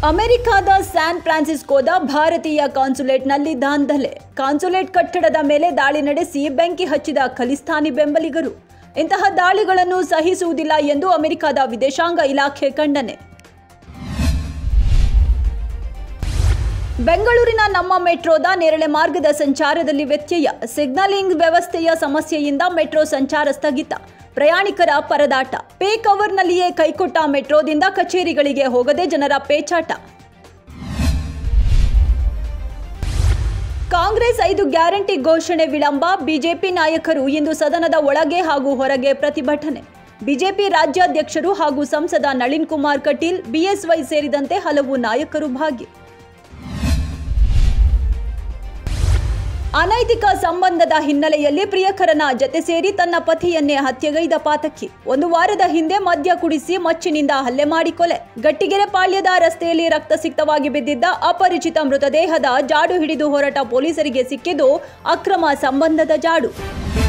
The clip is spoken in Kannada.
ಅಮೆರಿಕದ ಸ್ಯಾನ್ ಫ್ರಾನ್ಸಿಸ್ಕೋದ ಭಾರತೀಯ ಕಾನ್ಸುಲೇಟ್ನಲ್ಲಿ ದಾಂಧಲೆ ಕಾನ್ಸುಲೇಟ್ ಕಟ್ಟಡದ ಮೇಲೆ ದಾಳಿ ನಡೆಸಿ ಬೆಂಕಿ ಹಚ್ಚಿದ ಖಲಿಸ್ತಾನಿ ಬೆಂಬಲಿಗರು ಇಂತಹ ದಾಳಿಗಳನ್ನು ಸಹಿಸುವುದಿಲ್ಲ ಎಂದು ಅಮೆರಿಕದ ವಿದೇಶಾಂಗ ಇಲಾಖೆ ಖಂಡನೆ ಬೆಂಗಳೂರಿನ ನಮ್ಮ ಮೆಟ್ರೋದ ನೇರಳೆ ಮಾರ್ಗದ ಸಂಚಾರದಲ್ಲಿ ವ್ಯತ್ಯಯ ಸಿಗ್ನಲಿಂಗ್ ವ್ಯವಸ್ಥೆಯ ಸಮಸ್ಯೆಯಿಂದ ಮೆಟ್ರೋ ಸಂಚಾರ ಸ್ಥಗಿತ ಪ್ರಯಾಣಿಕರ ಪರದಾಟ ಪೇಕ್ ಅವರ್ನಲ್ಲಿಯೇ ಕೈಕೊಟ್ಟ ಮೆಟ್ರೋದಿಂದ ಕಚೇರಿಗಳಿಗೆ ಹೋಗದೆ ಜನರ ಪೇಚಾಟ ಕಾಂಗ್ರೆಸ್ ಐದು ಗ್ಯಾರಂಟಿ ಘೋಷಣೆ ವಿಳಂಬ ಬಿಜೆಪಿ ನಾಯಕರು ಇಂದು ಸದನದ ಒಳಗೆ ಹಾಗೂ ಹೊರಗೆ ಪ್ರತಿಭಟನೆ ಬಿಜೆಪಿ ರಾಜ್ಯಾಧ್ಯಕ್ಷರು ಹಾಗೂ ಸಂಸದ ನಳಿನ್ ಕುಮಾರ್ ಕಟೀಲ್ ಬಿಎಸ್ವೈ ಸೇರಿದಂತೆ ಹಲವು ನಾಯಕರು ಭಾಗಿ ಅನೈತಿಕ ಸಂಬಂಧದ ಹಿನ್ನೆಲೆಯಲ್ಲಿ ಪ್ರಿಯಕರನ ಜತೆ ಸೇರಿ ತನ್ನ ಪತಿಯನ್ನೇ ಹತ್ಯೆಗೈದ ಪಾತಕಿ ಒಂದು ವಾರದ ಹಿಂದೆ ಮದ್ಯ ಕುಡಿಸಿ ಮಚ್ಚಿನಿಂದ ಹಲ್ಲೆ ಮಾಡಿ ಕೊಲೆ ಗಟ್ಟಿಗೆರೆ ಪಾಳ್ಯದ ರಸ್ತೆಯಲ್ಲಿ ರಕ್ತಸಿಕ್ತವಾಗಿ ಬಿದ್ದಿದ್ದ ಅಪರಿಚಿತ ಮೃತದೇಹದ ಜಾಡು ಹಿಡಿದು ಹೊರಟ ಪೊಲೀಸರಿಗೆ ಸಿಕ್ಕಿದ್ದು ಅಕ್ರಮ ಸಂಬಂಧದ ಜಾಡು